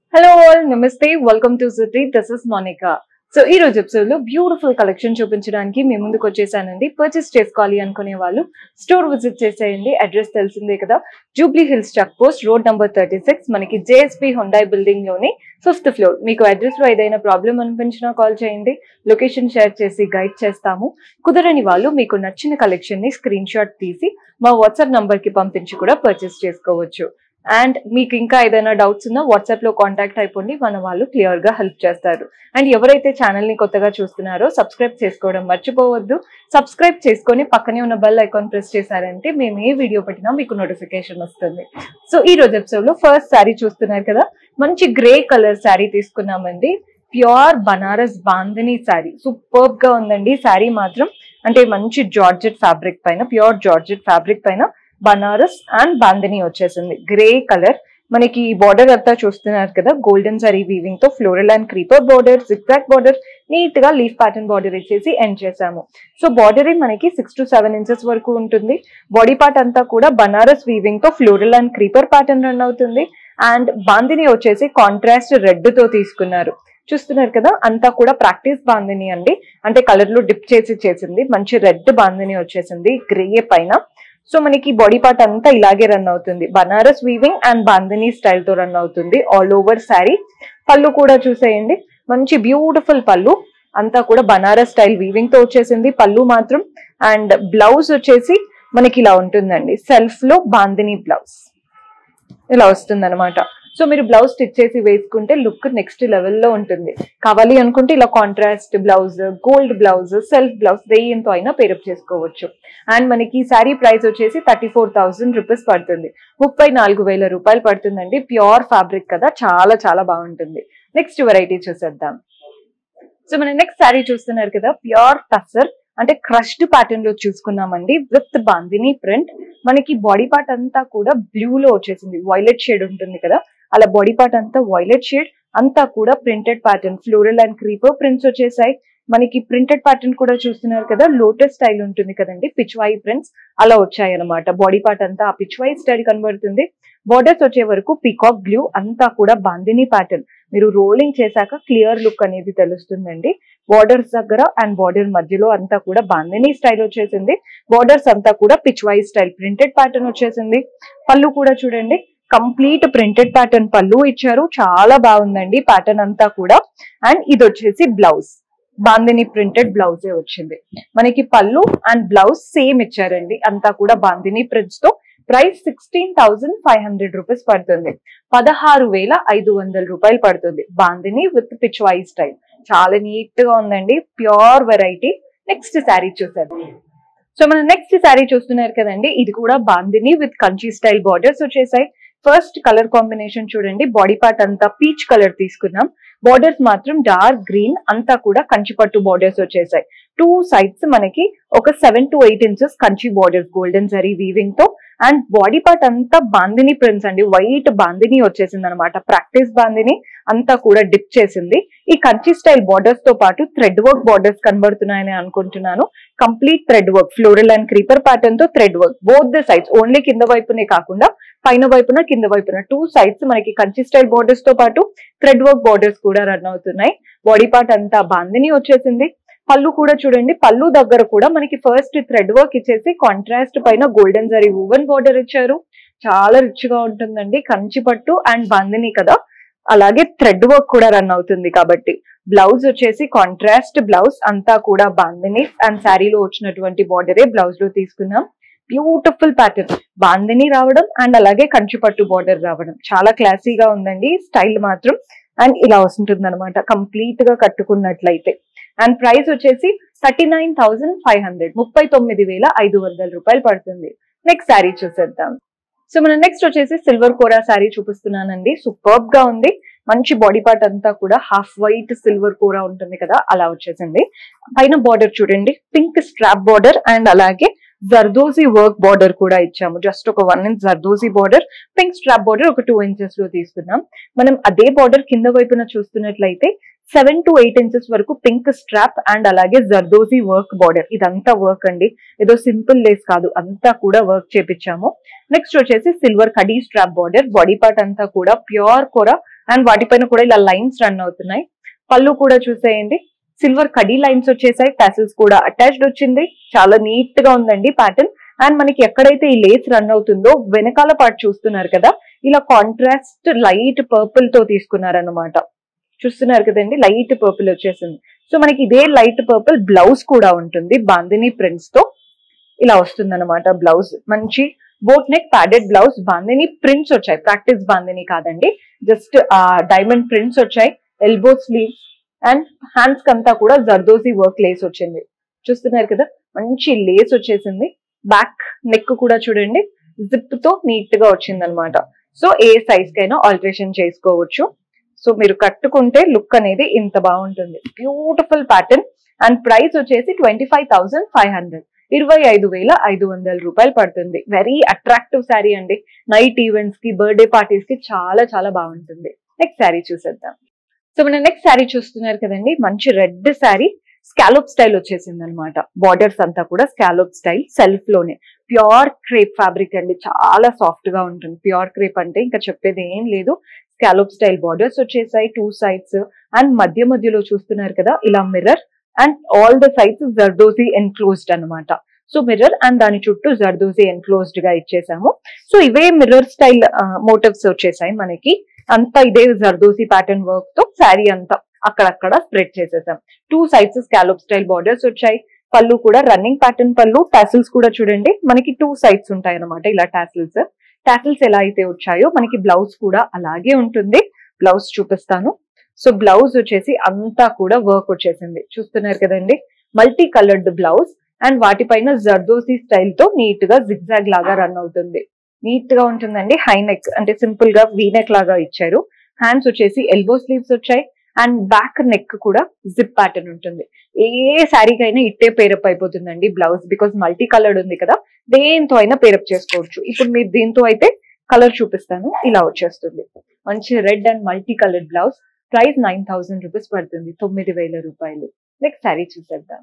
hello all నమస్తే welcome to city this is Monica so ఈ రోజు ఎపిసోడ్ లో బ్యూటిఫుల్ కలెక్షన్ చూపించడానికి మీ ముందుకు వచ్చేసానండి పర్చేస్ చేసుకోవాలి అనుకునే వాళ్ళు స్టోర్ విజిట్ చేసేయండి అడ్రస్ తెలిసిందే కదా Jubilee Hills check post road number thirty six మనకి జేఎస్పీ హుండాయ్ బిల్డింగ్ లోని ఫిఫ్త్ ఫ్లోర్ మీకు అడ్రస్ లో ఏదైనా ప్రాబ్లం అనిపించినా కాల్ చేయండి లొకేషన్ షేర్ చేసి గైడ్ చేస్తాము కుదరని వాళ్ళు మీకు నచ్చిన కలెక్షన్ ని స్క్రీన్ షాట్ తీసి మా వాట్సాప్ నంబర్ కి పంపించి కూడా పర్చేస్ చేసుకోవచ్చు అండ్ మీకు ఇంకా ఏదైనా డౌట్స్ ఉన్నా వాట్సాప్ లో కాంటాక్ట్ అయిపోండి మన వాళ్ళు క్లియర్ గా హెల్ప్ చేస్తారు అండ్ ఎవరైతే ఛానల్ ని కొత్తగా చూస్తున్నారో సబ్స్క్రైబ్ చేసుకోవడం మర్చిపోవద్దు సబ్స్క్రైబ్ చేసుకొని పక్కనే ఉన్న బెల్ ఐకాన్ ప్రెస్ చేశారంటే మేము ఏ వీడియో పెట్టినా మీకు నోటిఫికేషన్ వస్తుంది సో ఈ రోజు ఎపిసోడ్ లో ఫస్ట్ శారీ చూస్తున్నారు కదా మంచి గ్రే కలర్ శారీ తీసుకున్నామండి ప్యూర్ బనారస్ బాందిని శారీ సూపర్బ్ గా ఉందండి శారీ మాత్రం అంటే మంచి జార్జెట్ ఫ్యాబ్రిక్ పైన ప్యూర్ జార్జెట్ ఫ్యాబ్రిక్ పైన బనారస్ అండ్ బాందిని వచ్చేసింది గ్రే కలర్ మనకి బార్డర్ అంతా చూస్తున్నారు కదా గోల్డెన్ జరీ వీవింగ్ తో floral and creeper border zigzag border neat గా లీఫ్ ప్యాటర్న్ బార్డర్ ఇచ్చేసి ఎండ్ చేసాము సో బార్డర్ మనకి సిక్స్ టు సెవెన్ ఇంచెస్ వరకు ఉంటుంది బాడీ పార్ట్ అంతా కూడా బనారస్ వీవింగ్ తో floral and creeper pattern run అవుతుంది అండ్ బాందిని వచ్చేసి కాంట్రాస్ట్ రెడ్ తో తీసుకున్నారు చూస్తున్నారు కదా అంతా కూడా ప్రాక్టీస్ బాందిని అండి అంటే కలర్ లో డిప్ చేసి చేసింది మంచి రెడ్ బాందిని వచ్చేసింది గ్రే పైన సో మనకి బాడీ పార్ట్ అంతా ఇలాగే రన్ అవుతుంది Banaras weaving and bandhani style తో రన్ అవుతుంది ఆల్ ఓవర్ శారీ పళ్ళు కూడా చూసేయండి మంచి బ్యూటిఫుల్ పళ్ళు అంతా కూడా బనారస్ స్టైల్ వీవింగ్ తో వచ్చేసింది పళ్ళు మాత్రం అండ్ బ్లౌజ్ వచ్చేసి మనకి ఇలా ఉంటుందండి సెల్ఫ్ లో బాందిని బ్లౌజ్ ఇలా వస్తుంది అనమాట సో మీరు బ్లౌజ్ స్టిచ్ చేసి వేసుకుంటే లుక్ నెక్స్ట్ లెవెల్లో ఉంటుంది కావాలి అనుకుంటే ఇలా contrast blouse gold blouse self blouse దేయంతో అయినా పేరప్ చేసుకోవచ్చు అండ్ మనకి శారీ ప్రైస్ వచ్చేసి థర్టీ ఫోర్ థౌసండ్ రూపీస్ పడుతుంది ముప్పై నాలుగు వేల రూపాయలు పడుతుందండి ప్యూర్ ఫ్యాబ్రిక్ కదా చాలా చాలా బాగుంటుంది నెక్స్ట్ వెరైటీ చూసేద్దాం సో మన నెక్స్ట్ శారీ చూస్తున్నారు కదా ప్యూర్ టసర్ అంటే క్రష్డ్ ప్యాటర్న్ లో చూసుకున్నామండి విత్ బాందిని ప్రింట్ మనకి బాడీ పార్ట్ అంతా కూడా బ్లూ లో వచ్చేసింది వైలెట్ షేడ్ ఉంటుంది కదా అలా బాడీ పార్ట్ అంతా వైలెట్ షేడ్ అంతా కూడా printed pattern floral and creeper prints వచ్చేసాయి మనకి ప్రింటెడ్ ప్యాటర్న్ కూడా చూస్తున్నారు కదా లోటస్ స్టైల్ ఉంటుంది కదండి పిచ్వాయి ప్రింట్స్ అలా వచ్చాయి అనమాట బాడీ పార్ట్ అంతా ఆ పిచ్వాయి స్టైల్ కనబడుతుంది బార్డర్స్ వచ్చే వరకు పీకాక్ బ్లూ అంతా కూడా బాందిని ప్యాటర్న్ మీరు రోలింగ్ చేశాక క్లియర్ లుక్ అనేది తెలుస్తుందండి బార్డర్స్ దగ్గర అండ్ బార్డర్ మధ్యలో అంతా కూడా బాందిని స్టైల్ వచ్చేసింది బార్డర్స్ అంతా కూడా పిచ్వాయి స్టైల్ ప్రింటెడ్ ప్యాటర్న్ వచ్చేసింది పళ్ళు కూడా చూడండి కంప్లీట్ ప్రింటెడ్ ప్యాటర్న్ పళ్ళు ఇచ్చారు చాలా బాగుందండి ప్యాటర్న్ అంతా కూడా అండ్ ఇది వచ్చేసి బ్లౌజ్ బాందిని ప్రింటెడ్ బ్లౌజే వచ్చింది మనకి పళ్ళు అండ్ బ్లౌజ్ సేమ్ ఇచ్చారండి అంతా కూడా బాందిని ప్రింట్స్ తో price sixteen thousand five hundred rupees పడుతుంది పదహారు వేల ఐదు వందల రూపాయలు పడుతుంది బాందిని విత్ పిచ్వాయి స్టైల్ చాలా నీట్ గా ఉందండి ప్యూర్ వెరైటీ నెక్స్ట్ శారీ చూసారు సో మనం నెక్స్ట్ శారీ చూస్తున్నారు కదండి ఇది కూడా bandhani with Kanchi style borders వచ్చేసాయి ఫస్ట్ కలర్ కాంబినేషన్ చూడండి బాడీ పార్ట్ అంతా పీచ్ కలర్ తీసుకున్నాం బార్డర్స్ మాత్రం డార్క్ గ్రీన్ అంతా కూడా కంచి పట్టు బార్డర్స్ వచ్చేసాయి టూ సైడ్స్ మనకి ఒక seven to eight inches Kanchi borders golden zari weaving తో అండ్ బాడీ పార్ట్ అంతా బాందిని ప్రింట్స్ అండి వైట్ బాందిని వచ్చేసింది అనమాట ప్రాక్టీస్ బాందిని అంతా కూడా డిప్ చేసింది ఈ కంచి స్టైల్ బార్డర్స్ తో పాటు థ్రెడ్ వర్క్ బార్డర్స్ కనబడుతున్నాయని అనుకుంటున్నాను complete thread work floral and creeper pattern తో thread work both the sides only కింద వైపునే కాకుండా పైన వైపున కింద వైపున టూ సైడ్స్ మనకి కంచి స్టైల్ బార్డర్స్ తో పాటు థ్రెడ్ వర్క్ బార్డర్స్ కూడా రన్ అవుతున్నాయి బాడీ పార్ట్ అంతా బాందిని వచ్చేసింది పళ్ళు కూడా చూడండి పళ్ళు దగ్గర కూడా మనకి ఫస్ట్ థ్రెడ్ వర్క్ ఇచ్చేసి కాంట్రాస్ట్ పైన గోల్డెన్ జరీ వువెన్ బార్డర్ ఇచ్చారు చాలా రిచ్ గా ఉంటుందండి కంచి పట్టు అండ్ బాందిని కదా అలాగే థ్రెడ్ వర్క్ కూడా రన్ అవుతుంది కాబట్టి బ్లౌజ్ వచ్చేసి కాంట్రాస్ట్ బ్లౌజ్ అంతా కూడా బాందిని అండ్ శారీలో వచ్చినటువంటి బార్డరే బ్లౌజ్ లో తీసుకున్నాం బ్యూటిఫుల్ ప్యాటర్న్ బాందిని రావడం అండ్ అలాగే కంచి పట్టు బార్డర్ రావడం చాలా క్లాసీగా ఉందండి స్టైల్ మాత్రం అండ్ ఇలా వస్తుంటుంది అనమాట కంప్లీట్ గా కట్టుకున్నట్లయితే అండ్ ప్రైస్ వచ్చేసి thirty nine thousand five hundred ముప్పై తొమ్మిది వేల ఐదు వందల రూపాయలు పడుతుంది నెక్స్ట్ శారీ చూసేద్దాం సో మనం నెక్స్ట్ వచ్చేసి సిల్వర్ కోరా శారీ చూపిస్తున్నానండి సూపర్బ్ గా ఉంది మంచి బాడీ పార్ట్ అంతా కూడా హాఫ్ వైట్ సిల్వర్ కోరా ఉంటుంది కదా అలా వచ్చేసింది పైన బార్డర్ చూడండి పింక్ స్ట్రాప్ బార్డర్ అండ్ అలాగే జర్దోజీ వర్క్ బార్డర్ కూడా ఇచ్చాము జస్ట్ ఒక one inch zardozi border pink strap border ఒక టూ ఇంచెస్ లో తీసుకున్నాం మనం అదే బార్డర్ కింద వైపున చూస్తున్నట్లయితే సెవెన్ టు ఎయిట్ ఇంచెస్ వరకు పింక్ స్ట్రాప్ అండ్ అలాగే జర్దోజీ వర్క్ బార్డర్ ఇదంతా వర్క్ అండి ఏదో సింపుల్ లేస్ కాదు అంతా కూడా వర్క్ చేపించాము నెక్స్ట్ వచ్చేసి సిల్వర్ కడీ స్ట్రాప్ బార్డర్ బాడీ పార్ట్ అంతా కూడా ప్యూర్ కూర అండ్ వాటిపైన కూడా ఇలా లైన్స్ రన్ అవుతున్నాయి పళ్ళు కూడా చూసేయండి సిల్వర్ కడీ లైన్స్ వచ్చేసాయి టాసిల్స్ కూడా అటాచ్డ్ వచ్చింది చాలా నీట్ గా ఉందండి ప్యాటర్న్ అండ్ మనకి ఎక్కడైతే ఈ లేస్ రన్ అవుతుందో వెనకాల పార్ట్ చూస్తున్నారు కదా ఇలా కాంట్రాస్ట్ లైట్ పర్పుల్ తో తీసుకున్నారన్నమాట చూస్తున్నారు కదండి లైట్ పర్పుల్ వచ్చేసింది సో మనకి ఇదే లైట్ పర్పుల్ బ్లౌజ్ కూడా ఉంటుంది బాందిని ప్రింట్స్ తో ఇలా వస్తుంది అనమాట బ్లౌజ్ మంచి boat neck padded blouse bandhani prints వచ్చాయి ప్రాక్టీస్ బాందిని కాదండి జస్ట్ ఆ డైమండ్ ప్రింట్స్ వచ్చాయి ఎల్బో స్లీవ్స్ అండ్ హ్యాండ్స్ కంతా కూడా జర్దోజీ వర్క్ లేస్ వచ్చింది చూస్తున్నారు కదా మంచి లేస్ వచ్చేసింది బ్యాక్ నెక్ కూడా చూడండి జిప్ తో నీట్ గా వచ్చింది అనమాట సో ఏ సైజ్ కైనా ఆల్టరేషన్ చేసుకోవచ్చు సో మీరు కట్టుకుంటే లుక్ అనేది ఇంత బాగుంటుంది బ్యూటిఫుల్ ప్యాటర్న్ అండ్ ప్రైస్ వచ్చేసి twenty five thousand five hundred ఇరవై ఐదు వేల ఐదు వందల రూపాయలు పడుతుంది వెరీ అట్రాక్టివ్ శారీ అండి నైట్ ఈవెంట్స్ కి బర్త్డే పార్టీస్ కి చాలా చాలా బాగుంటుంది నెక్స్ట్ శారీ చూసేద్దాం సో మన నెక్స్ట్ శారీ చూస్తున్నారు కదండి మంచి రెడ్ శారీ స్కాలోప్ స్టైల్ వచ్చేసింది అనమాట బార్డర్స్ అంతా కూడా స్కాలోప్ స్టైల్ సెల్ఫ్ లోనే ప్యూర్ క్రేప్ ఫ్యాబ్రిక్ అండి చాలా సాఫ్ట్ గా ఉంటుంది ప్యూర్ క్రేప్ అంటే ఇంకా చెప్పేది ఏం లేదు స్కాలోప్ స్టైల్ బార్డర్స్ వచ్చేసాయి టూ సైడ్స్ అండ్ మధ్య మధ్యలో చూస్తున్నారు కదా ఇలా mirror and all the sides zardozi enclosed అన్నమాట సో మిర్రర్ అండ్ దాని చుట్టూ జర్దోజీ ఎన్క్లోజ్డ్ గా ఇచ్చేసాము సో ఇవే మిర్రర్ స్టైల్ మోటివ్స్ వచ్చేసాయి మనకి అంతా ఇదే జర్దోజీ ప్యాటర్న్ వర్క్ తో శారీ అంతా అక్కడక్కడ స్ప్రెడ్ చేసేసాం two sides scallop style borders వచ్చాయి పళ్ళు కూడా రన్నింగ్ ప్యాటర్న్ పళ్ళు టాసిల్స్ కూడా చూడండి మనకి టూ సైడ్స్ ఉంటాయి అనమాట ఇలా టాసిల్స్ టాసిల్స్ ఎలా అయితే వచ్చాయో మనకి బ్లౌజ్ కూడా అలాగే ఉంటుంది బ్లౌజ్ చూపిస్తాను సో బ్లౌజ్ వచ్చేసి అంతా కూడా వర్క్ వచ్చేసింది చూస్తున్నారు కదండి మల్టీ కలర్డ్ బ్లౌజ్ అండ్ వాటిపైన జర్దోసి స్టైల్ తో నీట్ గా జిగ్జాగ్ లాగా రన్ అవుతుంది నీట్ గా ఉంటుందండి హై నెక్ అంటే సింపుల్ గా వీ నెక్ లాగా ఇచ్చారు హ్యాండ్స్ వచ్చేసి ఎల్బో స్లీవ్స్ వచ్చాయి అండ్ బ్యాక్ నెక్ కూడా జిప్ ప్యాటర్న్ ఉంటుంది ఏ శారీకైనా ఇట్టే పేరప్ అయిపోతుందండి బ్లౌజ్ బికాస్ మల్టీ కలర్డ్ ఉంది కదా దేంతో అయినా పేరప్ చేసుకోవచ్చు ఇప్పుడు మీరు దీంతో అయితే కలర్ చూపిస్తాను ఇలా వచ్చేస్తుంది మంచి red and multi coloured blouse price nine thousand rupees పడుతుంది తొమ్మిది వేల రూపాయలు నెక్స్ట్ శారీ చూసేద్దాం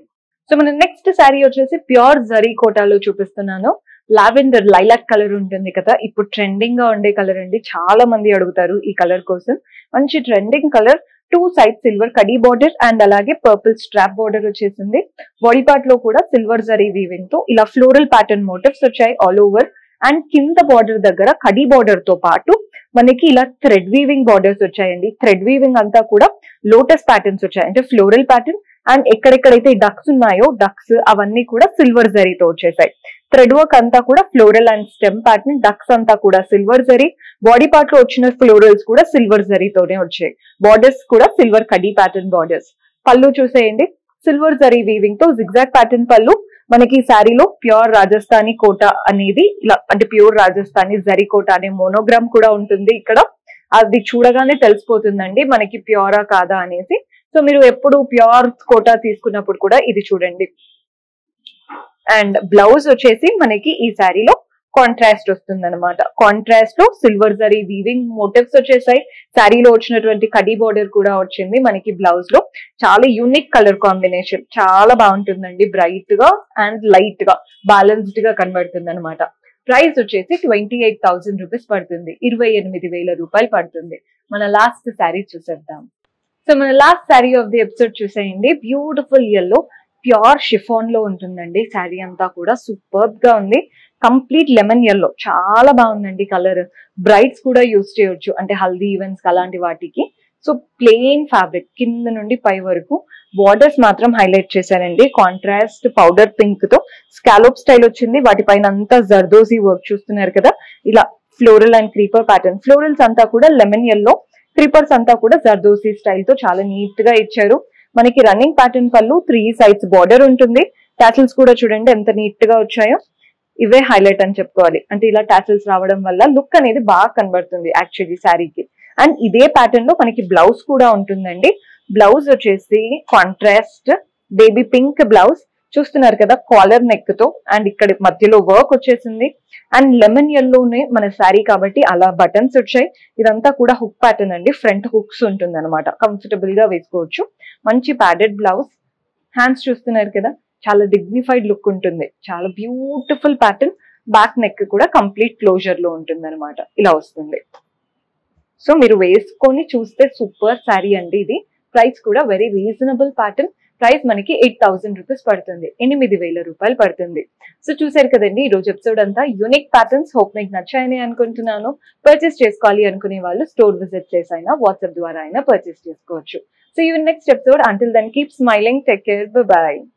సో మన నెక్స్ట్ శారీ వచ్చేసి ప్యూర్ జరీ కోటాలో చూపిస్తున్నాను లావెండర్ లైలాక్ కలర్ ఉంటుంది కదా ఇప్పుడు ట్రెండింగ్ గా ఉండే కలర్ అండి చాలా మంది అడుగుతారు ఈ కలర్ కోసం మంచి trending colour two side silver కడీ బార్డర్ అండ్ అలాగే పర్పుల్ స్ట్రాప్ బార్డర్ వచ్చేసింది బాడీ పార్ట్ లో కూడా సిల్వర్ జరీ వీవింగ్ తో ఇలా ఫ్లోరల్ ప్యాటర్న్ మోటివ్స్ వచ్చాయి ఆల్ ఓవర్ అండ్ కింద బార్డర్ దగ్గర కడీ బార్డర్ తో పాటు మనకి ఇలా థ్రెడ్ వీవింగ్ బార్డర్స్ వచ్చాయండి థ్రెడ్ వీవింగ్ అంతా కూడా లోటస్ ప్యాటర్న్స్ వచ్చాయి అంటే ఫ్లోరల్ ప్యాటర్న్ అండ్ ఎక్కడెక్కడైతే డక్స్ ఉన్నాయో డక్స్ అవన్నీ కూడా సిల్వర్ జరీతో వచ్చేసాయి థ్రెడ్ వర్క్ అంతా కూడా floral and stem pattern ducks అంతా కూడా సిల్వర్ జరీ బాడీ పార్ట్ లో వచ్చిన ఫ్లోరల్స్ కూడా సిల్వర్ జరీతోనే వచ్చాయి బార్డర్స్ కూడా సిల్వర్ కడీ ప్యాటర్న్ బార్డర్స్ పళ్ళు చూసేయండి సిల్వర్ జరీ వీవింగ్ తో జిగ్జాగ్ ప్యాటర్న్ పళ్ళు మనకి ఈ శారీలో ప్యూర్ రాజస్థానీ కోట అనేది ఇలా అంటే ప్యూర్ రాజస్థానీ జరీ కోట అనే మోనోగ్రామ్ కూడా ఉంటుంది ఇక్కడ అది చూడగానే తెలిసిపోతుందండి మనకి ప్యూరా కాదా అనేసి సో మీరు ఎప్పుడు ప్యూర్ కోటా తీసుకున్నప్పుడు కూడా ఇది చూడండి అండ్ బ్లౌజ్ వచ్చేసి మనకి ఈ శారీలో కాంట్రాస్ట్ వస్తుంది అనమాట కాంట్రాస్ట్ లో సిల్వర్ జరీ వీవింగ్ మోటివ్స్ వచ్చేసాయి శారీలో వచ్చినటువంటి కడీ బార్డర్ కూడా వచ్చింది మనకి బ్లౌజ్ లో చాలా యూనిక్ కలర్ కాంబినేషన్ చాలా బాగుంటుందండి బ్రైట్ గా అండ్ లైట్ గా బ్యాలెన్స్డ్ గా కనబడుతుంది అనమాట ప్రైస్ వచ్చేసి ట్వంటీ ఎయిట్ థౌసండ్ రూపీస్ పడుతుంది ఇరవై ఎనిమిది వేల రూపాయలు పడుతుంది మన లాస్ట్ శారీ చూసేద్దాం సో మన last sari of the episode చూసేయండి బ్యూటిఫుల్ ఎల్లో ప్యూర్ షిఫాన్ లో ఉంటుందండి శారీ అంతా కూడా సూపర్బ్ గా ఉంది కంప్లీట్ లెమన్ ఎల్లో చాలా బాగుందండి కలర్ బ్రైట్స్ కూడా యూజ్ చేయొచ్చు అంటే హల్దీ ఈవెంట్స్ అలాంటి వాటికి సో ప్లెయిన్ ఫ్యాబ్రిక్ కింద నుండి పై వరకు బార్డర్స్ మాత్రం హైలైట్ చేశారండి కాంట్రాస్ట్ పౌడర్ పింక్ తో స్కాలోప్ స్టైల్ వచ్చింది వాటిపైన అంతా జర్దోజీ వర్క్ చూస్తున్నారు కదా ఇలా floral and creeper pattern florals అంతా కూడా లెమన్ ఎల్లో క్రీపర్స్ అంతా కూడా జర్దోజీ స్టైల్ తో చాలా నీట్ గా ఇచ్చారు మనకి రన్నింగ్ ప్యాటర్న్ పళ్ళు త్రీ సైడ్స్ బార్డర్ ఉంటుంది టాసిల్స్ కూడా చూడండి ఎంత నీట్ గా వచ్చాయో ఇవే హైలైట్ అని చెప్పుకోవాలి అంటే ఇలా టాసిల్స్ రావడం వల్ల లుక్ అనేది బాగా కనబడుతుంది యాక్చువల్లీ శారీకి అండ్ ఇదే ప్యాటర్న్ లో మనకి బ్లౌజ్ కూడా ఉంటుందండి బ్లౌజ్ వచ్చేసి కాంట్రాస్ట్ బేబీ పింక్ బ్లౌజ్ చూస్తున్నారు కదా కాలర్ నెక్ తో అండ్ ఇక్కడ మధ్యలో వర్క్ వచ్చేసింది అండ్ లెమన్ ఎల్లోనే మన శారీ కాబట్టి అలా బటన్స్ వచ్చాయి ఇదంతా కూడా హుక్ ప్యాటర్న్ అండి ఫ్రంట్ హుక్స్ ఉంటుంది అనమాట కంఫర్టబుల్ గా వేసుకోవచ్చు మంచి ప్యాడెడ్ బ్లౌజ్ హ్యాండ్స్ చూస్తున్నారు కదా చాలా డిగ్నిఫైడ్ లుక్ ఉంటుంది చాలా బ్యూటిఫుల్ ప్యాటర్న్ బ్యాక్ నెక్ కూడా కంప్లీట్ క్లోజర్ లో ఉంటుంది అనమాట ఇలా వస్తుంది సో మీరు వేసుకొని చూస్తే సూపర్ శారీ అండి ఇది ప్రైస్ కూడా వెరీ రీజనబుల్ ప్యాటర్న్ ప్రైస్ మనకి ఎయిట్ థౌసండ్ రూపీస్ పడుతుంది ఎనిమిది వేల రూపాయలు పడుతుంది సో చూసారు కదండి ఈ రోజు ఎపిసోడ్ అంతా యూనిక్ ప్యాటర్న్స్ హోప్ మీకు నచ్చాయని అనుకుంటున్నాను పర్చేస్ చేసుకోవాలి అనుకునే వాళ్ళు స్టోర్ విజిట్ చేసి అయినా వాట్సాప్ ద్వారా అయినా పర్చేస్ చేసుకోవచ్చు so you next episode until then keep smiling take care by